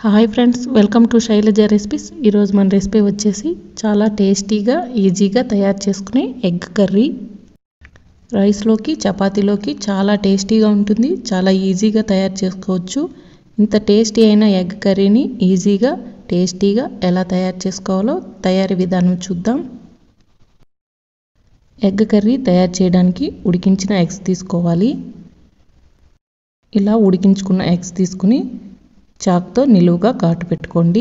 hi friends welcome to Shailaja recipes ఈరోజు మన recipe వచ్చేసి చాలా టేస్టీగా ఈజీగా తయారు చేసుకునే ఎగ్ కర్రీ రైస్లోకి చపాతీలోకి చాలా టేస్టీగా ఉంటుంది చాలా ఈజీగా తయారు చేసుకోవచ్చు ఇంత టేస్టీ అయిన ఎగ్ కర్రీని ఈజీగా టేస్టీగా ఎలా తయారు చేసుకోవాలో తయారీ విధానం చూద్దాం ఎగ్ కర్రీ తయారు చేయడానికి ఉడికించిన ఎగ్స్ తీసుకోవాలి ఇలా ఉడికించుకున్న ఎగ్స్ తీసుకుని చాక్తో నిలువుగా ఘాటు పెట్టుకోండి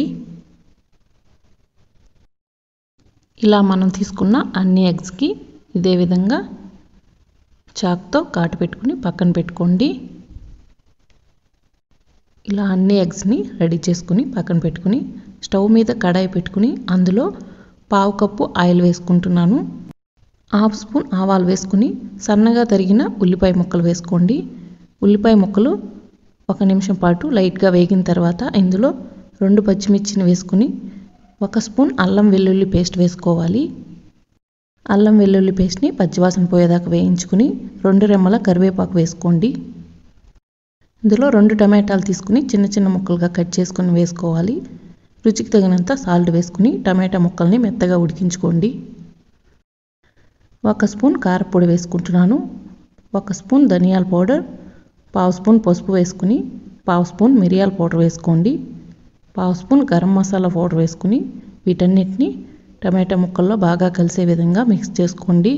ఇలా మనం తీసుకున్న అన్ని ఎగ్స్కి ఇదే విధంగా చాక్తో ఘాటు పెట్టుకుని పక్కన పెట్టుకోండి ఇలా అన్ని ఎగ్స్ని రెడీ చేసుకుని పక్కన పెట్టుకుని స్టవ్ మీద కడాయి పెట్టుకుని అందులో పావు కప్పు ఆయిల్ వేసుకుంటున్నాను హాఫ్ స్పూన్ ఆవాలు వేసుకుని సన్నగా తరిగిన ఉల్లిపాయ ముక్కలు వేసుకోండి ఉల్లిపాయ ముక్కలు ఒక నిమిషం పాటు లైట్గా వేగిన తర్వాత ఇందులో రెండు పచ్చిమిర్చిని వేసుకుని ఒక స్పూన్ అల్లం వెల్లుల్లి పేస్ట్ వేసుకోవాలి అల్లం వెల్లుల్లి పేస్ట్ని పచ్చివాసన పోయేదాకా వేయించుకుని రెండు రెమ్మల కరివేపాకు వేసుకోండి ఇందులో రెండు టమాటాలు తీసుకుని చిన్న చిన్న ముక్కలుగా కట్ చేసుకుని వేసుకోవాలి రుచికి తగినంత సాల్ట్ వేసుకుని టమాటా ముక్కల్ని మెత్తగా ఉడికించుకోండి ఒక స్పూన్ కారపొడి వేసుకుంటున్నాను ఒక స్పూన్ ధనియాల పౌడర్ పావు స్పూన్ పసుపు వేసుకుని పావు స్పూన్ మిరియాల పౌడర్ వేసుకోండి పావు స్పూన్ గరం మసాలా పౌడర్ వేసుకుని వీటన్నిటిని టమాటా ముక్కల్లో బాగా కలిసే విధంగా మిక్స్ చేసుకోండి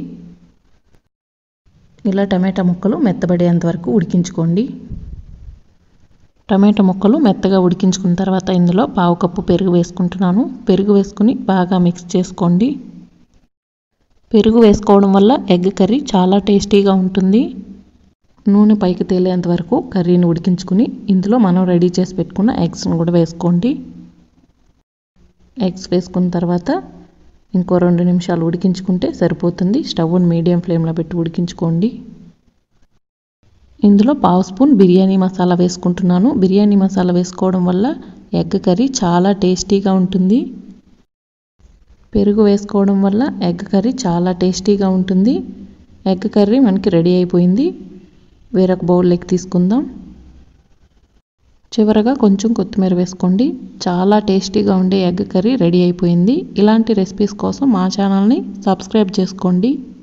ఇలా టమాటా ముక్కలు మెత్తబడేంత వరకు ఉడికించుకోండి టమాటా ముక్కలు మెత్తగా ఉడికించుకున్న తర్వాత ఇందులో పావు కప్పు పెరుగు వేసుకుంటున్నాను పెరుగు వేసుకుని బాగా మిక్స్ చేసుకోండి పెరుగు వేసుకోవడం వల్ల ఎగ్ కర్రీ చాలా టేస్టీగా ఉంటుంది నూనె పైకి తేలేంత వరకు కర్రీని ఉడికించుకుని ఇందులో మనం రెడీ చేసి పెట్టుకున్న ఎగ్స్ని కూడా వేసుకోండి ఎగ్స్ వేసుకున్న తర్వాత ఇంకో రెండు నిమిషాలు ఉడికించుకుంటే సరిపోతుంది స్టవ్ని మీడియం ఫ్లేమ్లో పెట్టి ఉడికించుకోండి ఇందులో పావు స్పూన్ బిర్యానీ మసాలా వేసుకుంటున్నాను బిర్యానీ మసాలా వేసుకోవడం వల్ల ఎగ్ కర్రీ చాలా టేస్టీగా ఉంటుంది పెరుగు వేసుకోవడం వల్ల ఎగ్ కర్రీ చాలా టేస్టీగా ఉంటుంది ఎగ్ కర్రీ మనకి రెడీ అయిపోయింది వేరొక బౌల్లోకి తీసుకుందాం చివరగా కొంచెం కొత్తిమీర వేసుకోండి చాలా టేస్టీగా ఉండే ఎగ్ కర్రీ రెడీ అయిపోయింది ఇలాంటి రెసిపీస్ కోసం మా ఛానల్ని సబ్స్క్రైబ్ చేసుకోండి